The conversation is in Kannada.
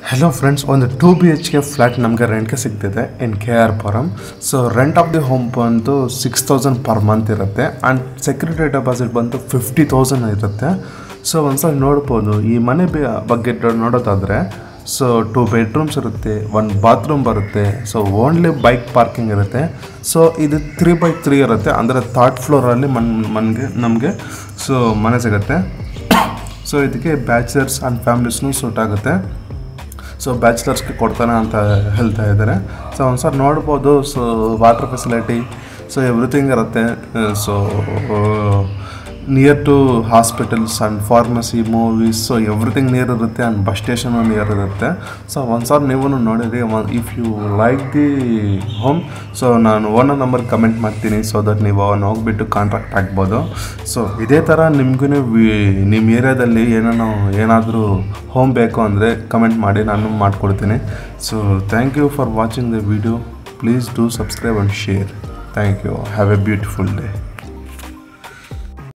ಹಲೋ ಫ್ರೆಂಡ್ಸ್ ಒಂದು two B H K flat ನಮಗೆ ರೆಂಟ್ಗೆ ಸಿಗ್ತಿದೆ in K R Puram so rent of the home ಬಂದು ಸಿಕ್ಸ್ ತೌಸಂಡ್ ಪರ್ ಮಂತ್ ಇರುತ್ತೆ ಆ್ಯಂಡ್ ಸೆಕ್ಯೂರಿಟಿ ಡೆಪಾಸಿಟ್ ಬಂದು ಫಿಫ್ಟಿ ತೌಸಂಡ್ ಇರುತ್ತೆ ಸೊ ಒಂದ್ಸಲ ನೋಡ್ಬೋದು ಈ ಮನೆ ಬೆ- ಬಗ್ಗೆ ನೋಡೋದಾದರೆ ಸೊ ಟೂ ಬೆಡ್ರೂಮ್ಸ್ ಇರುತ್ತೆ ಒಂದು ಬಾತ್ರೂಮ್ ಬರುತ್ತೆ ಸೊ ಓನ್ಲಿ ಬೈಕ್ ಪಾರ್ಕಿಂಗ್ ಇರುತ್ತೆ ಸೊ ಇದು ತ್ರೀ ಬೈ ತ್ರೀ ಇರುತ್ತೆ ಅಂದರೆ ಥರ್ಡ್ ಫ್ಲೋರಲ್ಲಿ ಮನ್ ಮನೆಗೆ ನಮಗೆ ಸೊ ಮನೆ ಸಿಗುತ್ತೆ ಸೊ ಇದಕ್ಕೆ ಬ್ಯಾಚಲರ್ಸ್ ಆ್ಯಂಡ್ ಫ್ಯಾಮ್ಲೀಸ್ನೂ ಸೂಟ್ ಆಗುತ್ತೆ ಸೊ ಬ್ಯಾಚಲರ್ಸ್ಗೆ ಕೊಡ್ತಾನೆ ಅಂತ ಹೇಳ್ತಾ ಇದ್ದಾರೆ ಸೊ ಒಂದು ಸರ್ ನೋಡ್ಬೋದು so water facility so everything ಇರುತ್ತೆ so near to hospitals and pharmacy movies so everything near ಇರುತ್ತೆ ಆ್ಯಂಡ್ ಬಸ್ ಸ್ಟೇಷನು ನಿಯರ್ ಇರುತ್ತೆ ಸೊ ಒಂದು ಸಾರ್ ನೀವು ನೋಡಿರಿ if you like the home so ನಾನು ಓನರ್ ನಂಬರ್ ಕಮೆಂಟ್ ಮಾಡ್ತೀನಿ ಸೊ ದಟ್ ನೀವು ಅವನ್ನ ಹೋಗ್ಬಿಟ್ಟು ಕಾಂಟ್ರಾಕ್ಟ್ ಆಗ್ಬೋದು ಸೊ ಇದೇ ಥರ ನಿಮಗೂ ನಿಮ್ಮ ಏರಿಯಾದಲ್ಲಿ ಏನೇನೋ ಏನಾದರೂ ಹೋಮ್ ಬೇಕು ಅಂದರೆ ಕಮೆಂಟ್ ಮಾಡಿ ನಾನು ಮಾಡಿಕೊಡ್ತೀನಿ so thank you for watching the video please do subscribe and share thank you have a beautiful day